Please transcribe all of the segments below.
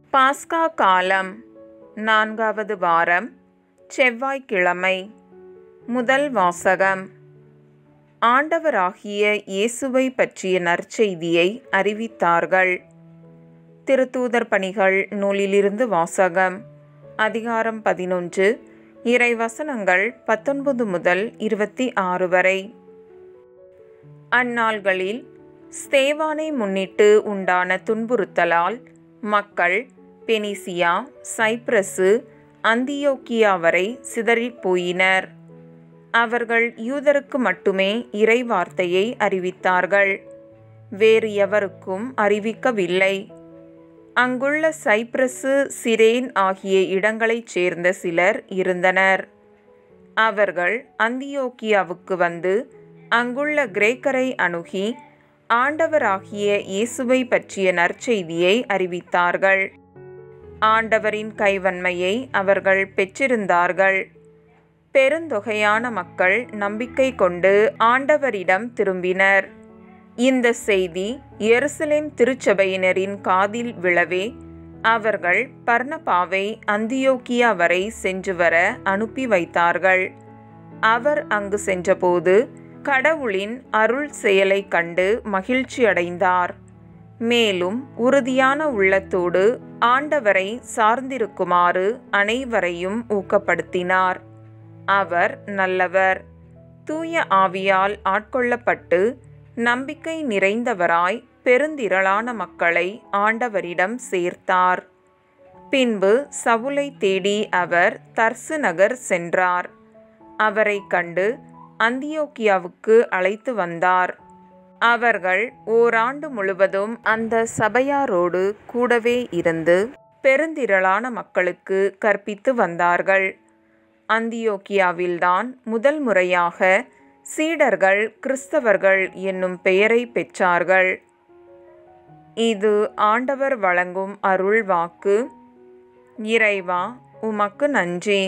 பாஸ்கா காலம் நான்காவது வாரம் செவ்வாய்க்கிழமை முதல் வாசகம் ஆண்டவராகிய இயேசுவை பற்றிய நற்செய்தியை அறிவித்தார்கள் திருத்தூதர் பணிகள் நூலிலிருந்து வாசகம் அதிகாரம் பதினொன்று இறை வசனங்கள் பத்தொன்பது முதல் இருபத்தி ஆறு வரை அந்நாள்களில் ஸ்தேவானை முன்னிட்டு உண்டான துன்புறுத்தலால் மக்கள் பெனிசியா சைப்ரசு அந்தியோக்கியா வரை சிதறிப் போயினர் அவர்கள் யூதருக்கு மட்டுமே இறை வார்த்தையை அறிவித்தார்கள் வேறு எவருக்கும் அறிவிக்கவில்லை அங்குள்ள சைப்ரசு சிரேன் ஆகிய இடங்களைச் சேர்ந்த சிலர் இருந்தனர் அவர்கள் அந்தியோக்கியாவுக்கு வந்து அங்குள்ள கிரேக்கரை அணுகி ஆண்டவராகிய இயேசுவை பற்றிய நற்செய்தியை அறிவித்தார்கள் ஆண்டவரின் கைவன்மையை அவர்கள் பெற்றிருந்தார்கள் பெருந்தொகையான மக்கள் நம்பிக்கை கொண்டு ஆண்டவரிடம் திரும்பினர் இந்த செய்தி எருசலேம் திருச்சபையினரின் காதில் விழவே அவர்கள் பர்ணபாவை அந்தியோக்கியா வரை சென்று வர அனுப்பி வைத்தார்கள் அவர் அங்கு சென்றபோது கடவுளின் அருள் செயலை கண்டு மகிழ்ச்சி அடைந்தார் மேலும் உறுதியான உள்ளத்தோடு ஆண்டவரை சார்ந்திருக்குமாறு அனைவரையும் ஊக்கப்படுத்தினார் அவர் நல்லவர் தூய ஆவியால் ஆட்கொள்ளப்பட்டு நம்பிக்கை நிறைந்தவராய் பெருந்திரளான மக்களை ஆண்டவரிடம் சேர்த்தார் பின்பு சவுலை தேடி அவர் தர்சு நகர் சென்றார் அவரை கண்டு அந்தியோக்கியாவுக்கு அழைத்து வந்தார் அவர்கள் ஓராண்டு முழுவதும் அந்த சபையாரோடு கூடவே இருந்து பெருந்திரளான மக்களுக்கு கற்பித்து வந்தார்கள் அந்தியோக்கியாவில்தான் முதல் முறையாக சீடர்கள் கிறிஸ்தவர்கள் என்னும் பெயரை பெற்றார்கள் இது ஆண்டவர் வழங்கும் அருள் வாக்கு இறைவா உமக்கு நன்றி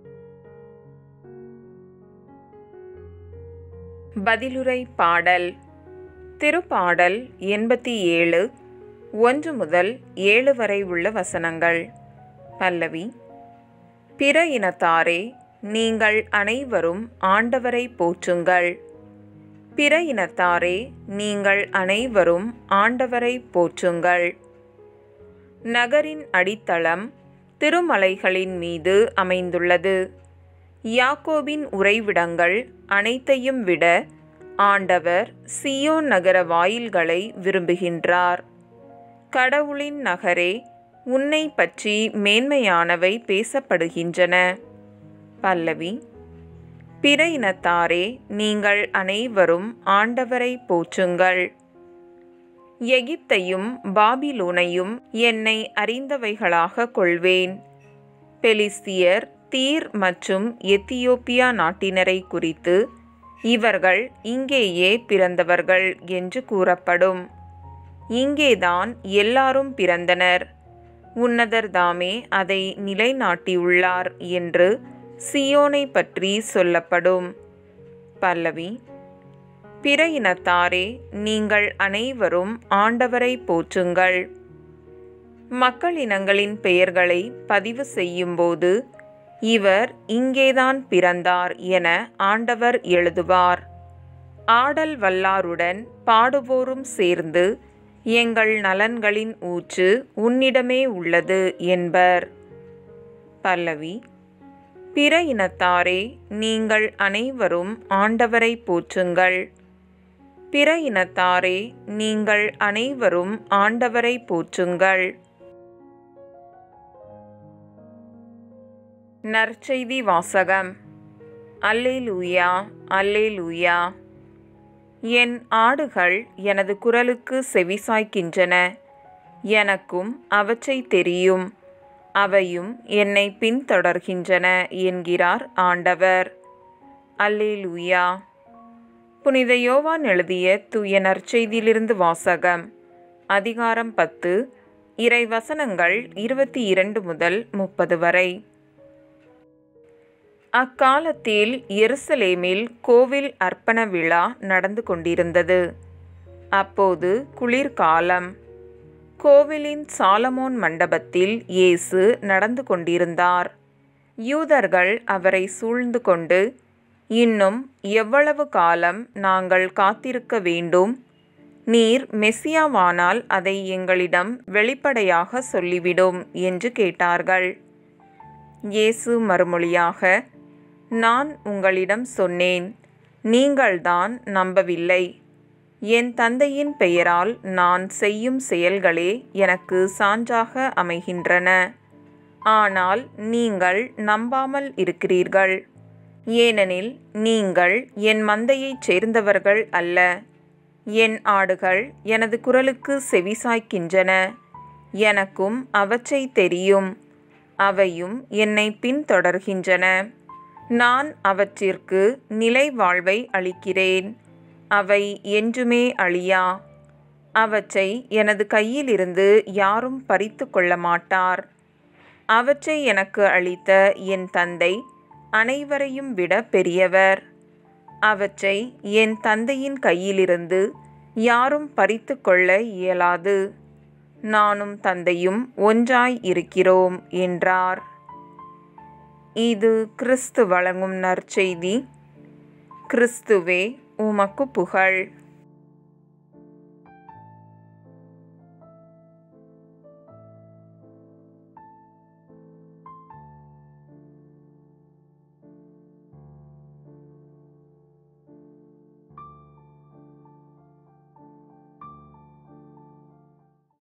பதிலுரை பாடல் திருப்பாடல் எண்பத்தி ஏழு ஒன்று முதல் ஏழு வரை உள்ள வசனங்கள் பல்லவி பிற இனத்தாரே நீங்கள் அனைவரும் ஆண்டவரை போற்றுங்கள் பிற இனத்தாரே நீங்கள் அனைவரும் ஆண்டவரை போற்றுங்கள் நகரின் அடித்தளம் திருமலைகளின் மீது அமைந்துள்ளது யாக்கோபின் உறைவிடங்கள் அனைத்தையும் விட ஆண்டவர் சியோன் நகர வாயில்களை விரும்புகின்றார் கடவுளின் நகரே உன்னை பற்றி மேன்மையானவை பேசப்படுகின்றன பல்லவி பிற இனத்தாரே நீங்கள் அனைவரும் ஆண்டவரை போற்றுங்கள் எகிப்தையும் பாபிலோனையும் என்னை அறிந்தவைகளாக கொள்வேன் பெலிஸ்தியர் தீர் மற்றும் எத்தியோப்பியா நாட்டினரை குறித்து இவர்கள் இங்கேயே பிறந்தவர்கள் என்று கூறப்படும் இங்கேதான் எல்லாரும் பிறந்தனர் உன்னதர் தாமே அதை நிலைநாட்டியுள்ளார் என்று சியோனை பற்றி சொல்லப்படும் பல்லவி பிற இனத்தாரே நீங்கள் அனைவரும் ஆண்டவரை போற்றுங்கள் மக்கள் இனங்களின் பெயர்களை பதிவு செய்யும்போது இவர் இங்கேதான் பிறந்தார் என ஆண்டவர் எழுதுவார் ஆடல் வல்லாருடன் பாடுவோரும் சேர்ந்து எங்கள் நலன்களின் ஊற்று உன்னிடமே உள்ளது என்பர் பல்லவி பிற இனத்தாரே நீங்கள் அனைவரும் ஆண்டவரை போற்றுங்கள் பிற இனத்தாரே நீங்கள் அனைவரும் ஆண்டவரை போற்றுங்கள் நற்செய்தி வாசகம் அல்லேலூயா அல்லேலூயா என் ஆடுகள் எனது குரலுக்கு செவிசாய்க்கின்றன எனக்கும் அவற்றை தெரியும் அவையும் என்னை பின்தொடர்கின்றன என்கிறார் ஆண்டவர் அல்லேலூயா புனித யோவான் எழுதிய தூய நற்செய்தியிலிருந்து வாசகம் அதிகாரம் பத்து இறை வசனங்கள் இருபத்தி இரண்டு முதல் முப்பது வரை அக்காலத்தில் எருசலேமில் கோவில் அர்ப்பண விழா நடந்து கொண்டிருந்தது அப்போது குளிர்காலம் கோவிலின் சாலமோன் மண்டபத்தில் இயேசு நடந்து கொண்டிருந்தார் யூதர்கள் அவரை சூழ்ந்து கொண்டு இன்னும் எவ்வளவு காலம் நாங்கள் காத்திருக்க வேண்டும் நீர் மெசியாவானால் அதை எங்களிடம் வெளிப்படையாக சொல்லிவிடும் என்று கேட்டார்கள் இயேசு மறுமொழியாக நான் உங்களிடம் சொன்னேன் நீங்கள்தான் நம்பவில்லை என் தந்தையின் பெயரால் நான் செய்யும் செயல்களே எனக்கு சான்றாக அமைகின்றன ஆனால் நீங்கள் நம்பாமல் இருக்கிறீர்கள் ஏனெனில் நீங்கள் என் மந்தையைச் சேர்ந்தவர்கள் அல்ல என் ஆடுகள் எனது குரலுக்கு செவிசாய்க்கின்றன எனக்கும் அவற்றை தெரியும் அவையும் என்னை பின்தொடர்கின்றன நான் அவற்றிற்கு நிலை வாழ்வை அளிக்கிறேன் அவை என்றுமே அழியா அவற்றை எனது கையிலிருந்து யாரும் பறித்து கொள்ள மாட்டார் அவற்றை எனக்கு அளித்த என் தந்தை அனைவரையும் விட பெரியவர் அவற்றை என் தந்தையின் கையிலிருந்து யாரும் பறித்து கொள்ள இயலாது நானும் தந்தையும் ஒன்றாய் இருக்கிறோம் என்றார் இது கிறிஸ்து வழங்கும் நற்செய்தி கிறிஸ்துவே உமக்கு புகழ்